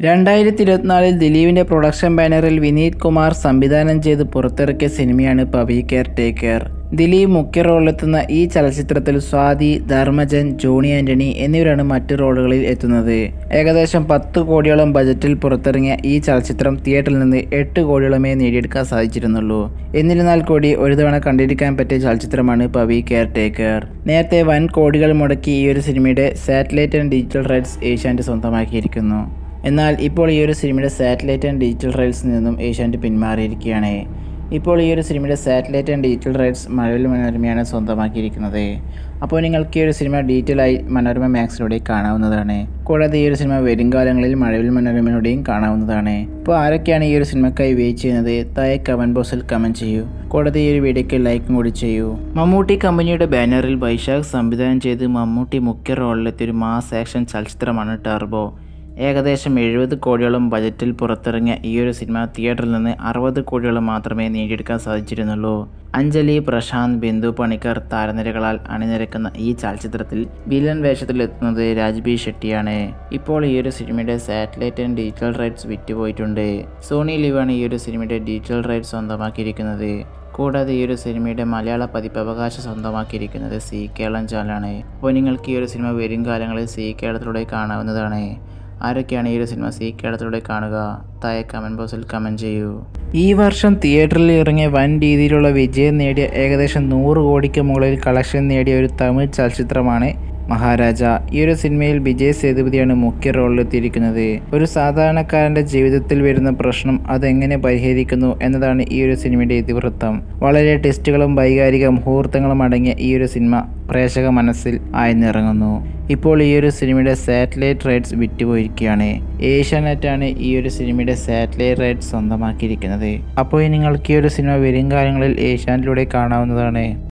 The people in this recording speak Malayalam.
രണ്ടായിരത്തി ഇരുപത്തിനാലിൽ ദിലീപിന്റെ പ്രൊഡക്ഷൻ ബാനറിൽ വിനീത് കുമാർ സംവിധാനം ചെയ്ത് പുറത്തിറക്കിയ സിനിമയാണ് Pavi care take care Dileep മുഖ്യ റോളിലെത്തുന്ന ഈ ചലച്ചിത്രത്തിൽ സ്വാതി ധർമ്മജൻ ജോണി ആന്റണി എന്നിവരാണ് മറ്റു റോളുകളിൽ എത്തുന്നത് ഏകദേശം പത്ത് കോടിയോളം ബജറ്റിൽ പുറത്തിറങ്ങിയ ഈ ചലച്ചിത്രം തിയേറ്ററിൽ നിന്ന് എട്ട് കോടിയോളമേ നേടിയെടുക്കാൻ സാധിച്ചിരുന്നുള്ളൂ എന്നിരുന്നാൽ കൂടി ഒരു തവണ കണ്ടിരിക്കാൻ പറ്റിയ ചലച്ചിത്രമാണ് പവി കെയർ ടേക്ക് കെയർ നേരത്തെ വൻ കോടികൾ മുടക്കി ഈ ഒരു സിനിമയുടെ satellite and digital rights Asianet സ്വന്തമാക്കിയിരിക്കുന്നു എന്നാൽ ഇപ്പോൾ ഈ ഒരു സിനിമയുടെ സാറ്റലൈറ്റ് ആൻഡ് ഡിജിറ്റൽ റൈറ്റ്സിൽ നിന്നും ഏഷ്യാനെറ്റ് പിന്മാറിയിരിക്കുകയാണ് ഇപ്പോൾ ഈ ഒരു സിനിമയുടെ satellite and digital rights Mazhavil മനോരമയാണ് സ്വന്തമാക്കിയിരിക്കുന്നത് അപ്പോൾ നിങ്ങൾക്ക് ഈ ഒരു സിനിമ ഡീറ്റെയിൽ ആയി മനോരമ മാക്സിലൂടെ കാണാവുന്നതാണ് കൂടാതെ ഈ ഒരു സിനിമ വരും കാലങ്ങളിൽ മഴവിൽ മനോരമയിലൂടെയും കാണാവുന്നതാണ് അപ്പോൾ ആരൊക്കെയാണ് ഈ ഒരു സിനിമക്കായി വെയിറ്റ് ചെയ്യുന്നത് താഴെ കമൻറ്റ് ബോക്സിൽ കമൻറ്റ് ചെയ്യൂ കൂടാതെ ഈ ഒരു വീഡിയോയ്ക്ക് ലൈക്കും കൂടി ചെയ്യൂ മമ്മൂട്ടി കമ്പനിയുടെ ബാനറിൽ വൈശാഖ് സംവിധാനം ചെയ്ത് മമ്മൂട്ടി മുഖ്യ റോളിലെത്തിയ ഒരു മാസ് ആക്ഷൻ ചലച്ചിത്രമാണ് ടർബോ ഏകദേശം എഴുപത് കോടിയോളം ബജറ്റിൽ പുറത്തിറങ്ങിയ ഈ ഒരു സിനിമ തിയേറ്ററിൽ നിന്ന് അറുപത് കോടിയോളം മാത്രമേ നേടിയെടുക്കാൻ സാധിച്ചിരുന്നുള്ളൂ അഞ്ജലി പ്രശാന്ത് ബിന്ദു പണിക്കർ താരനിരകളാൽ അണിനിരക്കുന്ന ഈ ചലച്ചിത്രത്തിൽ വില്ലൻ വേഷത്തിലെത്തുന്നത് രാജ്ബി ഷെട്ടിയാണ് ഇപ്പോൾ ഈ ഒരു സിനിമയുടെ സാറ്റലൈറ്റ് ആൻഡ് ഡിജിറ്റൽ റൈറ്റ്സ് വിറ്റുപോയിട്ടുണ്ട് സോണി ലിവാണ് ഈ ഒരു സിനിമയുടെ ഡിജിറ്റൽ റൈറ്റ്സ് സ്വന്തമാക്കിയിരിക്കുന്നത് കൂടാതെ ഈ ഒരു സിനിമയുടെ മലയാള പതിപ്പ് അവകാശം സ്വന്തമാക്കിയിരിക്കുന്നത് സി കേരളം ചാനലാണ് അപ്പോൾ നിങ്ങൾക്ക് ഈ ഒരു സിനിമ വരും കാലങ്ങളിൽ സി കേരളത്തിലൂടെ കാണാവുന്നതാണ് ആരൊക്കെയാണ് ഈ ഒരു സിനിമ സി കേരളത്തിലൂടെ കാണുക താഴെ കമൻറ്റ് ബോക്സിൽ കമൻറ്റ് ചെയ്യൂ ഈ വർഷം തിയേറ്ററിൽ ഇറങ്ങിയ വൻ രീതിയിലുള്ള വിജയം നേടിയ ഏകദേശം നൂറ് കോടിക്ക് മുകളിൽ കളക്ഷൻ നേടിയ ഒരു തമിഴ് ചലച്ചിത്രമാണ് മഹാരാജ ഈ ഒരു സിനിമയിൽ വിജയ് സേതുപതിയാണ് മുഖ്യ റോളിലെത്തിയിരിക്കുന്നത് ഒരു സാധാരണക്കാരന്റെ ജീവിതത്തിൽ വരുന്ന പ്രശ്നം അതെങ്ങനെ പരിഹരിക്കുന്നു എന്നതാണ് ഈ ഒരു സിനിമയുടെ ഇതിവൃത്തം വളരെ ടെസ്റ്റുകളും വൈകാരിക മുഹൂർത്തങ്ങളും അടങ്ങിയ ഈ ഒരു സിനിമ പ്രേക്ഷക മനസ്സിൽ ആഴ്ന്നിറങ്ങുന്നു ഇപ്പോൾ ഈ ഒരു സിനിമയുടെ സാറ്റലൈറ്റ് റൈറ്റ്സ് വിറ്റുപോയിരിക്കുകയാണ് ഏഷ്യാനെറ്റാണ് ഈ ഒരു സിനിമയുടെ സാറ്റലൈറ്റ് റൈറ്റ്സ് സ്വന്തമാക്കിയിരിക്കുന്നത് അപ്പോൾ നിങ്ങൾക്ക് ഈ ഒരു സിനിമ വരും കാലങ്ങളിൽ ഏഷ്യാനെറ്റിലൂടെ കാണാവുന്നതാണ്